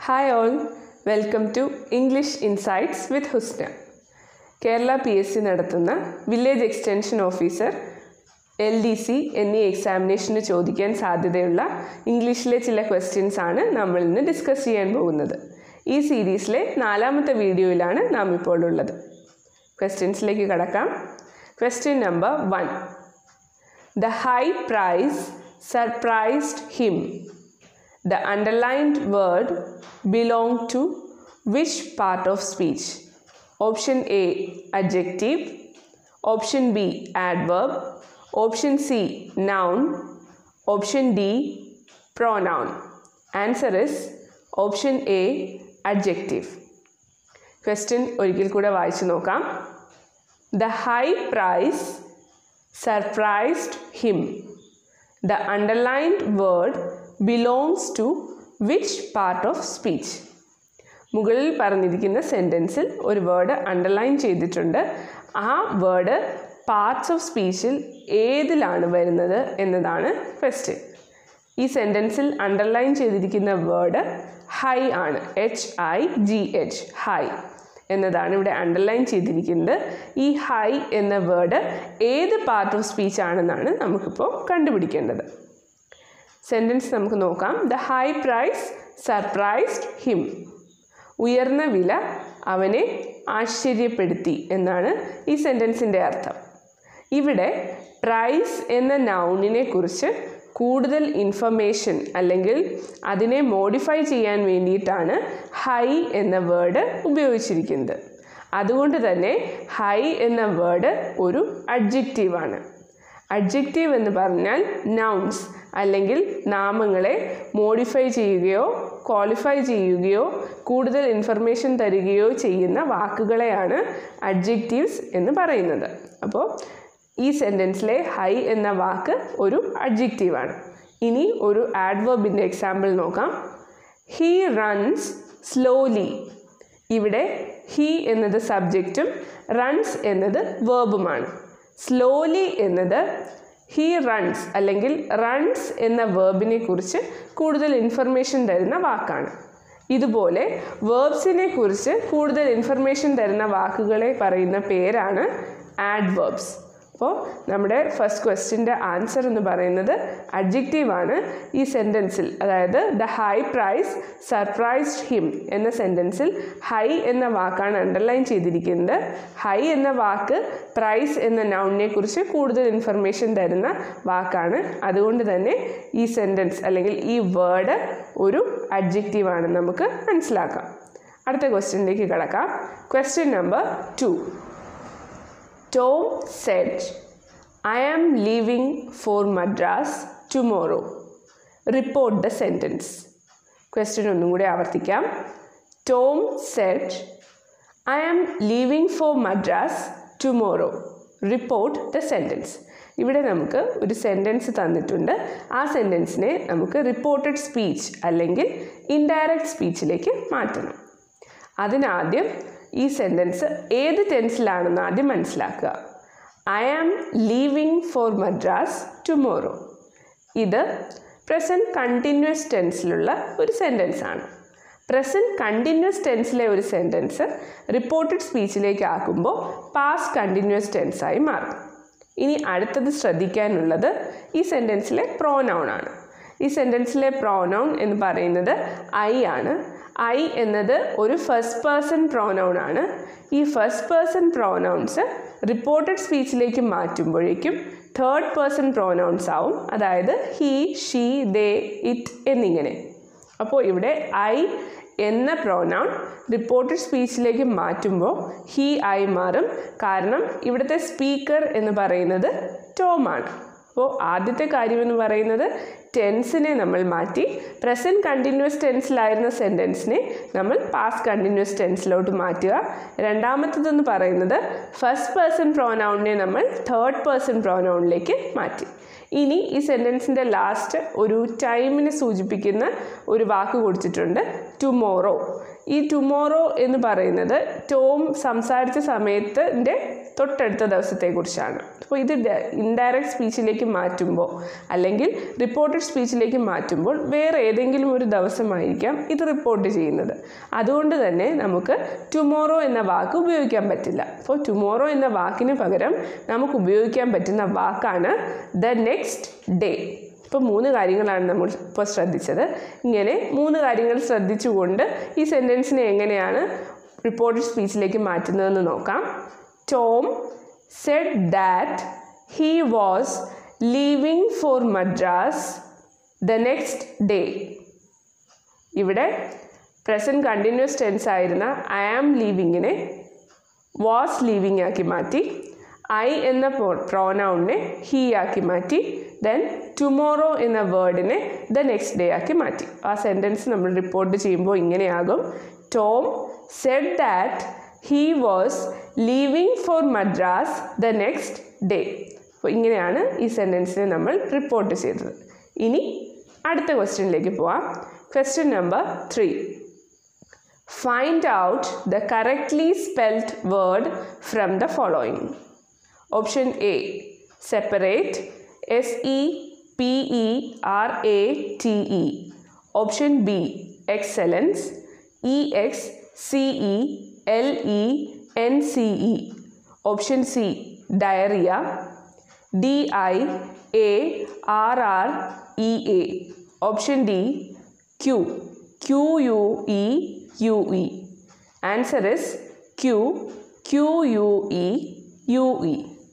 Hi all welcome to English insights with Husna Kerala P S C നടത്തുന്ന village extension officer L D C എന്നീ എക്സാമിനേഷന് ചോദിക്കാൻ സാധ്യതയുള്ള ഇംഗ്ലീഷിലെ ചില ക്വസ്റ്റ്യൻസ് ആണ് നമ്മൾ ഇന്ന് ഡിസ്കസ് ചെയ്യാൻ പോകുന്നത് ഈ സീരീസിലെ നാലാമത്തെ വീഡിയോയിലാണ് നാം ഇപ്പോൾ ഉള്ളത് ക്വസ്റ്റ്യൻസിലേക്ക് കടക്കാം question number one The high price surprised him. The underlined word belonged to which part of speech? Option A adjective, option B adverb, option C noun, option D pronoun. Answer is option A adjective. Question ഒരിക്കൽ കൂടെ വായിച്ചു നോക്കാം the high price surprised him. The underlined word belongs to which part of speech? മുകളിൽ പറഞ്ഞിരിക്കുന്ന സെൻറ്റൻസിൽ ഒരു word underline ചെയ്തിട്ടുണ്ട് ആ word parts of സ്പീച്ചിൽ ഏതിലാണ് വരുന്നത് എന്നതാണ് ക്വസ്റ്റ്യൻ ഈ സെൻറ്റൻസിൽ അണ്ടർലൈൻ ചെയ്തിരിക്കുന്ന വേർഡ് ഹൈ ആണ് H I G H high എന്നതാണ് ഇവിടെ അണ്ടർലൈൻ ചെയ്തിരിക്കുന്നത് ഈ ഹൈ എന്ന വേർഡ് ഏത് പാർട്ട് ഓഫ് സ്പീച്ച് ആണെന്നാണ് നമുക്കിപ്പോൾ കണ്ടുപിടിക്കേണ്ടത് സെൻറ്റൻസ് നമുക്ക് നോക്കാം the high price surprised him ഉയർന്ന വില അവനെ ആശ്ചര്യപ്പെടുത്തി എന്നാണ് ഈ സെൻറ്റൻസിൻ്റെ അർത്ഥം ഇവിടെ പ്രൈസ് എന്ന നൗണിനെ കുറിച്ച് കൂടുതൽ ഇൻഫർമേഷൻ അല്ലെങ്കിൽ അതിനെ മോഡിഫൈ ചെയ്യാൻ വേണ്ടിയിട്ടാണ് ഹൈ എന്ന വേർഡ് ഉപയോഗിച്ചിരിക്കുന്നത് അതുകൊണ്ട് തന്നെ ഹൈ എന്ന വേർഡ് ഒരു അഡ്ജക്റ്റീവാണ് അഡ്ജക്റ്റീവ് എന്ന് പറഞ്ഞാൽ നൗൺസ് അല്ലെങ്കിൽ നാമങ്ങളെ മോഡിഫൈ ചെയ്യുകയോ ക്വാളിഫൈ ചെയ്യുകയോ കൂടുതൽ ഇൻഫർമേഷൻ തരികയോ ചെയ്യുന്ന വാക്കുകളെയാണ് അഡ്ജക്റ്റീവ്സ് എന്ന് പറയുന്നത് അപ്പോൾ ഈ സെൻറ്റൻസിലെ ഹൈ എന്ന വാക്ക് ഒരു അഡ്ജക്റ്റീവാണ് ഇനി ഒരു ആഡ്വേർബിൻ്റെ എക്സാമ്പിൾ നോക്കാം ഹീ റൺസ് സ്ലോലി ഇവിടെ ഹീ എന്നത് സബ്ജക്റ്റും റൺസ് എന്നത് വേർബുമാണ് സ്ലോലി എന്നത് ഹീ റൺസ് അല്ലെങ്കിൽ റൺസ് എന്ന വേർബിനെ കുറിച്ച് കൂടുതൽ ഇൻഫർമേഷൻ തരുന്ന വാക്കാണ് ഇതുപോലെ വേർബ്സിനെ കുറിച്ച് കൂടുതൽ ഇൻഫർമേഷൻ തരുന്ന വാക്കുകളെ പറയുന്ന പേരാണ് ആഡ്വേർബ്സ് അപ്പോൾ നമ്മുടെ ഫസ്റ്റ് ക്വസ്റ്റിൻ്റെ ആൻസർ എന്ന് പറയുന്നത് അഡ്ജക്റ്റീവാണ് ഈ സെൻറ്റൻസിൽ അതായത് the high price surprised him എന്ന സെൻറ്റൻസിൽ ഹൈ എന്ന വാക്കാണ് അണ്ടർലൈൻ ചെയ്തിരിക്കുന്നത് ഹൈ എന്ന വാക്ക് പ്രൈസ് എന്ന നൗണിനെ കുറിച്ച് കൂടുതൽ ഇൻഫർമേഷൻ തരുന്ന വാക്കാണ് അതുകൊണ്ട് തന്നെ ഈ സെൻറ്റൻസ് അല്ലെങ്കിൽ ഈ വേർഡ് ഒരു അഡ്ജക്റ്റീവാണ് നമുക്ക് മനസ്സിലാക്കാം അടുത്ത ക്വസ്റ്റ്യനിലേക്ക് കിടക്കാം question number two Tom said, I am leaving for Madras tomorrow. Report the sentence. Question ഒന്നും കൂടി ആവർത്തിക്കാം Tom said I am leaving for Madras tomorrow report the sentence ഇവിടെ നമുക്ക് ഒരു സെൻറ്റൻസ് തന്നിട്ടുണ്ട് ആ സെൻറ്റൻസിനെ നമുക്ക് റിപ്പോർട്ടഡ് സ്പീച്ച് അല്ലെങ്കിൽ ഇൻഡയറക്റ്റ് സ്പീച്ചിലേക്ക് മാറ്റണം അതിനാദ്യം ഈ സെൻറ്റൻസ് ഏത് ടെൻസിലാണെന്ന് ആദ്യം മനസ്സിലാക്കുക I am leaving for Madras tomorrow ഇത് പ്രസൻറ്റ് കണ്ടിന്യൂസ് ടെൻസിലുള്ള ഒരു സെൻറ്റൻസ് ആണ് പ്രസൻറ്റ് കണ്ടിന്യൂസ് ടെൻസിലെ ഒരു സെൻറ്റൻസ് റിപ്പോർട്ടഡ് സ്പീച്ചിലേക്ക് ആക്കുമ്പോൾ പാസ്റ്റ് കണ്ടിന്യൂസ് ടെൻസായി മാറും ഇനി അടുത്തത് ശ്രദ്ധിക്കാനുള്ളത് ഈ സെൻറ്റൻസിലെ പ്രോനൗൺ ആണ് ഈ സെൻറ്റൻസിലെ പ്രോനൗൺ എന്ന് പറയുന്നത് ഐ ആണ് ഐ എന്നത് ഒരു ഫസ്റ്റ് പേഴ്സൺ പ്രോനൗൺ ആണ് ഈ ഫസ്റ്റ് പേഴ്സൺ പ്രോനൗൺസ് റിപ്പോർട്ടഡ് സ്പീച്ചിലേക്ക് മാറ്റുമ്പോഴേക്കും തേർഡ് പേഴ്സൺ പ്രോനൗൺസ് ആവും അതായത് ഹീ ഷീ ദേ ഇറ്റ് എന്നിങ്ങനെ അപ്പോൾ ഇവിടെ ഐ എന്ന പ്രോനൗൺ റിപ്പോർട്ടഡ് സ്പീച്ചിലേക്ക് മാറ്റുമ്പോൾ ഹീ ഐ മാറും കാരണം ഇവിടുത്തെ സ്പീക്കർ എന്ന് പറയുന്നത് ടോമാണ് അപ്പോൾ ആദ്യത്തെ കാര്യം എന്ന് പറയുന്നത് ടെൻസിനെ നമ്മൾ മാറ്റി പ്രസൻറ്റ് കണ്ടിന്യൂസ് ടെൻസിലായിരുന്ന സെൻറ്റൻസിനെ നമ്മൾ പാസ്റ്റ് കണ്ടിന്യൂസ് ടെൻസിലോട്ട് മാറ്റുക രണ്ടാമത്തതെന്ന് പറയുന്നത് ഫസ്റ്റ് പേഴ്സൺ പ്രോനൗണിനെ നമ്മൾ തേർഡ് പേഴ്സൺ പ്രോനൗണിലേക്ക് മാറ്റി ഇനി ഈ സെൻറ്റൻസിൻ്റെ ലാസ്റ്റ് ഒരു ടൈമിനെ സൂചിപ്പിക്കുന്ന ഒരു വാക്ക് കൊടുത്തിട്ടുണ്ട് ടുമോറോ ഈ ടുമോറോ എന്ന് പറയുന്നത് ടോം സംസാരിച്ച സമയത്തിൻ്റെ തൊട്ടടുത്ത ദിവസത്തെക്കുറിച്ചാണ് അപ്പോൾ ഇത് ഇൻഡയറക്റ്റ് സ്പീച്ചിലേക്ക് മാറ്റുമ്പോൾ അല്ലെങ്കിൽ റിപ്പോർട്ടഡ് സ്പീച്ചിലേക്ക് മാറ്റുമ്പോൾ വേറെ ഏതെങ്കിലും ഒരു ദിവസമായിരിക്കാം ഇത് റിപ്പോർട്ട് ചെയ്യുന്നത് അതുകൊണ്ട് തന്നെ നമുക്ക് ടുമോറോ എന്ന വാക്ക് ഉപയോഗിക്കാൻ പറ്റില്ല അപ്പോൾ ടുമോറോ എന്ന വാക്കിന് പകരം നമുക്ക് ഉപയോഗിക്കാൻ പറ്റുന്ന വാക്കാണ് ദ നെക്സ്റ്റ് ഡേ ഇപ്പോൾ മൂന്ന് കാര്യങ്ങളാണ് നമ്മൾ ഇപ്പോൾ ശ്രദ്ധിച്ചത് ഇങ്ങനെ മൂന്ന് കാര്യങ്ങൾ ശ്രദ്ധിച്ചുകൊണ്ട് ഈ സെൻറ്റൻസിനെ എങ്ങനെയാണ് റിപ്പോർട്ടഡ് സ്പീച്ചിലേക്ക് മാറ്റുന്നതെന്ന് നോക്കാം Tom said that he was leaving for Madras the next day ഇവിടെ പ്രസൻറ്റ് കണ്ടിന്യൂസ് ടെൻസ് ആയിരുന്ന ഐ ആം ലീവിങ്ങിനെ വാസ് ലീവിങ് ആക്കി മാറ്റി ഐ എന്ന പ്രോനൗണിനെ ഹീ ആക്കി മാറ്റി ദെൻ ടുമോറോ എന്ന വേർഡിനെ ദ നെക്സ്റ്റ് ഡേ ആക്കി മാറ്റി ആ സെൻറ്റൻസ് നമ്മൾ റിപ്പോർട്ട് ചെയ്യുമ്പോൾ ഇങ്ങനെയാകും Tom said that he was leaving for Madras the next day അപ്പോൾ ഇങ്ങനെയാണ് ഈ സെൻറ്റൻസിനെ നമ്മൾ റിപ്പോർട്ട് ചെയ്തത് ഇനി അടുത്ത ക്വസ്റ്റ്യനിലേക്ക് പോവാം question number three Find out the correctly spelt word from the following. Option A separate S E P E R A T E. Option B excellence E X C E L E N C E. Option C diarrhea D I A R R E A. Option D Q Q U E U E. Answer is Q Q U E U E.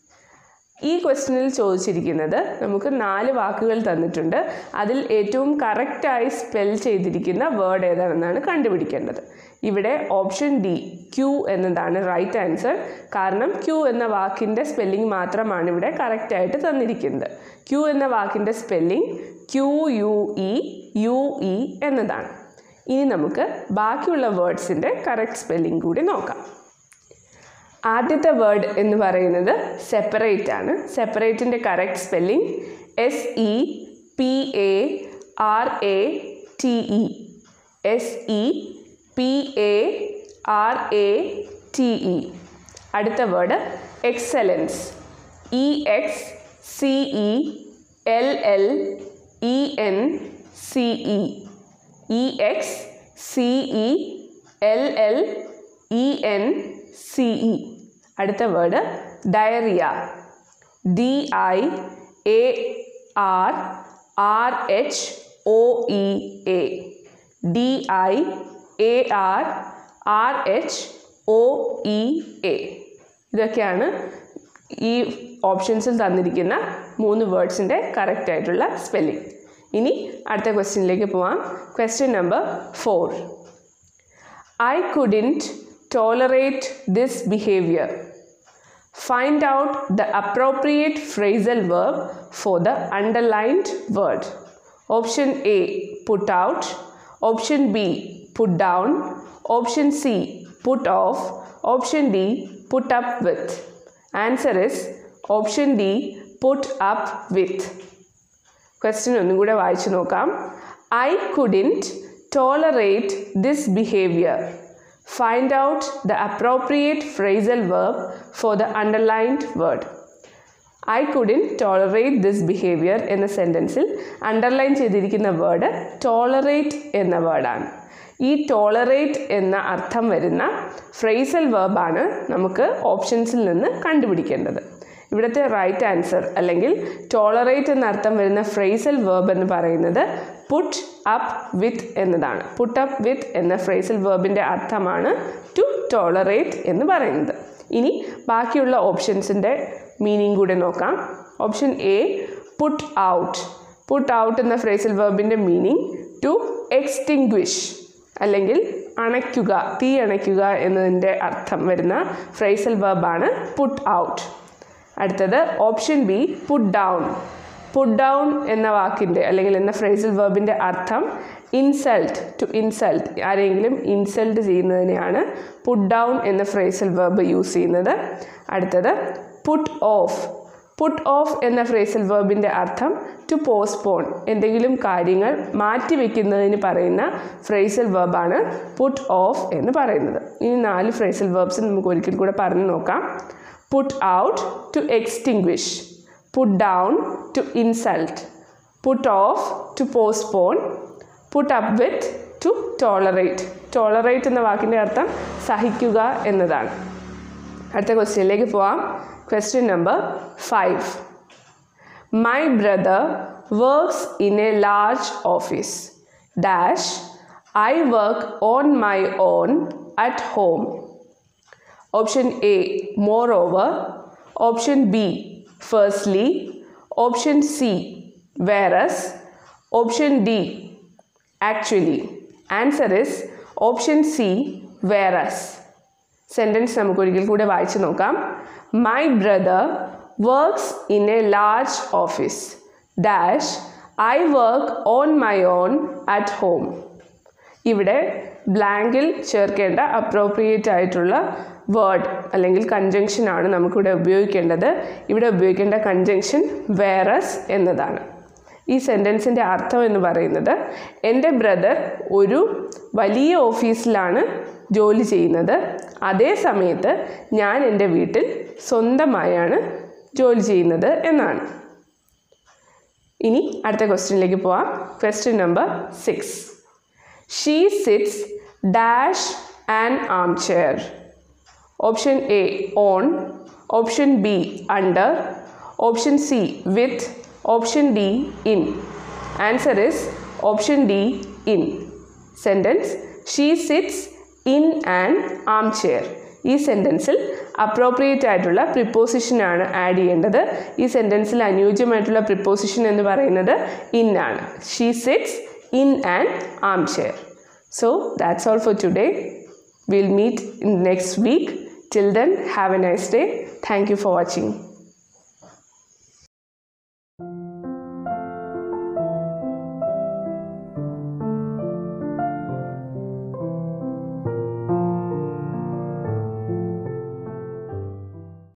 ഈ ക്വസ്റ്റ്യനിൽ ചോദിച്ചിരിക്കുന്നത് നമുക്ക് നാല് വാക്കുകൾ തന്നിട്ടുണ്ട് അതിൽ ഏറ്റവും കറക്റ്റായി സ്പെൽ ചെയ്തിരിക്കുന്ന വേർഡ് ഏതാണെന്നാണ് കണ്ടുപിടിക്കേണ്ടത് ഇവിടെ ഓപ്ഷൻ ഡി ക്യൂ എന്നതാണ് റൈറ്റ് ആൻസർ കാരണം ക്യൂ എന്ന വാക്കിൻ്റെ സ്പെല്ലിംഗ് മാത്രമാണ് ഇവിടെ കറക്റ്റായിട്ട് തന്നിരിക്കുന്നത് ക്യൂ എന്ന വാക്കിൻ്റെ spelling Q U E U E എന്നതാണ് ഇനി നമുക്ക് ബാക്കിയുള്ള വേർഡ്സിൻ്റെ കറക്റ്റ് സ്പെല്ലിംഗ് കൂടി നോക്കാം ആദ്യത്തെ വേർഡ് എന്ന് പറയുന്നത് സെപ്പറേറ്റ് ആണ് സെപ്പറേറ്റിൻ്റെ correct spelling S E P A R A T E S E P A R A T E അടുത്ത word excellence E X C E L L E N C E E X C E L L E N C E അടുത്ത word diarrhoea D I A R R H O E A D I A R R H O E A ഇതൊക്കെയാണ് ഈ ഓപ്ഷൻസിൽ തന്നിരിക്കുന്ന മൂന്ന് വേർഡ്സിൻ്റെ correct ആയിട്ടുള്ള spelling ഇനി അടുത്ത ക്വസ്റ്റ്യനിലേക്ക് പോവാം question number four I couldn't tolerate this behavior. Find out the appropriate phrasal verb for the underlined word. Option A put out. Option B put down. Option C put off. Option D put up with. Answer is option D put up with. Question ഒന്നും കൂടെ വായിച്ചു നോക്കാം I couldn't tolerate this behaviour find out the appropriate phrasal verb for the underlined word I couldn't tolerate this behaviour എന്ന സെൻറ്റൻസിൽ underline ചെയ്തിരിക്കുന്ന word tolerate എന്ന വേർഡാണ് ഈ ടോളറേറ്റ് എന്ന അർത്ഥം വരുന്ന ഫ്രേസൽ വേർബാണ് നമുക്ക് ഓപ്ഷൻസിൽ നിന്ന് കണ്ടുപിടിക്കേണ്ടത് ഇവിടുത്തെ റൈറ്റ് ആൻസർ അല്ലെങ്കിൽ ടോളറേറ്റ് എന്ന അർത്ഥം വരുന്ന ഫ്രേസൽ വേർബ് എന്ന് പറയുന്നത് പുട്ട് അപ്പ് വിത്ത് എന്നതാണ് പുട്ട് അപ്പ് വിത്ത് എന്ന ഫ്രേസൽ വേർബിൻ്റെ അർത്ഥമാണ് ടു ടോളറേറ്റ് എന്ന് പറയുന്നത് ഇനി ബാക്കിയുള്ള ഓപ്ഷൻസിൻ്റെ മീനിങ് കൂടെ നോക്കാം option A put out put out എന്ന ഫ്രേസൽ വേർബിൻ്റെ മീനിങ് ടു എക്സ്റ്റിങ്ക്വിഷ് അല്ലെങ്കിൽ അണയ്ക്കുക തീ അണയ്ക്കുക എന്നതിൻ്റെ അർത്ഥം വരുന്ന ഫ്രേസൽ വേർബാണ് പുട്ട് ഔട്ട് അടുത്തത് option B put down put down എന്ന വാക്കിൻ്റെ അല്ലെങ്കിൽ എന്ന ഫ്രേസൽ വേർബിൻ്റെ അർത്ഥം ഇൻസൾട്ട് ടു ഇൻസൾട്ട് ആരെങ്കിലും ഇൻസൾട്ട് ചെയ്യുന്നതിനെയാണ് പുട്ട് ഡൗൺ എന്ന ഫ്രേസൽ വേർബ് യൂസ് ചെയ്യുന്നത് അടുത്തത് പുട്ട് ഓഫ് പുട്ട് ഓഫ് എന്ന ഫ്രേസൽ വേർബിൻ്റെ അർത്ഥം ടു പോസ്റ്റ്പോൺ എന്തെങ്കിലും കാര്യങ്ങൾ മാറ്റിവെക്കുന്നതിന് പറയുന്ന ഫ്രേസൽ വേർബാണ് പുട്ട് ഓഫ് എന്ന് പറയുന്നത് ഈ നാല് ഫ്രേസൽ വേർബ്സ് നമുക്ക് ഒരിക്കൽ കൂടെ പറഞ്ഞു നോക്കാം put out to extinguish put down to insult put off to postpone put up with to tolerate tolerate എന്ന വാക്കിൻ്റെ അർത്ഥം സഹിക്കുക എന്നതാണ് അടുത്ത ക്വസ്റ്റ്യനിലേക്ക് പോവാം question number five my brother works in a large office dash I work on my own at home option A moreover option B firstly option C whereas option D actually answer is option C whereas sentence നമുക്ക് ഒരിക്കൽ കൂടെ വായിച്ചു നോക്കാം my brother works in a large office dash I work on my own at home ഇവിടെ ബ്ലാങ്കിൽ ചേർക്കേണ്ട appropriate ആയിട്ടുള്ള word അല്ലെങ്കിൽ കൺജങ്ഷൻ ആണ് നമുക്കിവിടെ ഉപയോഗിക്കേണ്ടത് ഇവിടെ ഉപയോഗിക്കേണ്ട കൺജങ്ഷൻ വേറസ് എന്നതാണ് ഈ സെൻറ്റൻസിൻ്റെ അർത്ഥം എന്ന് പറയുന്നത് എൻ്റെ ബ്രദർ ഒരു വലിയ ഓഫീസിലാണ് ജോലി ചെയ്യുന്നത് അതേ സമയത്ത് ഞാൻ എൻ്റെ വീട്ടിൽ സ്വന്തമായാണ് ജോലി ചെയ്യുന്നത് എന്നാണ് ഇനി അടുത്ത ക്വസ്റ്റ്യനിലേക്ക് പോവാം question number six she sits dash and armchair option A on option B under option C with option D in answer is option D in sentence she sits in and armchair ഈ സെൻറ്റൻസിൽ appropriate ആയിട്ടുള്ള പ്രിപ്പോസിഷനാണ് add ചെയ്യേണ്ടത് ഈ സെൻറ്റൻസിൽ അനുയോജ്യമായിട്ടുള്ള preposition എന്ന് പറയുന്നത് in ആണ് she sits in and armchair so that's all for today will meet in next week till then have a nice day thank you for watching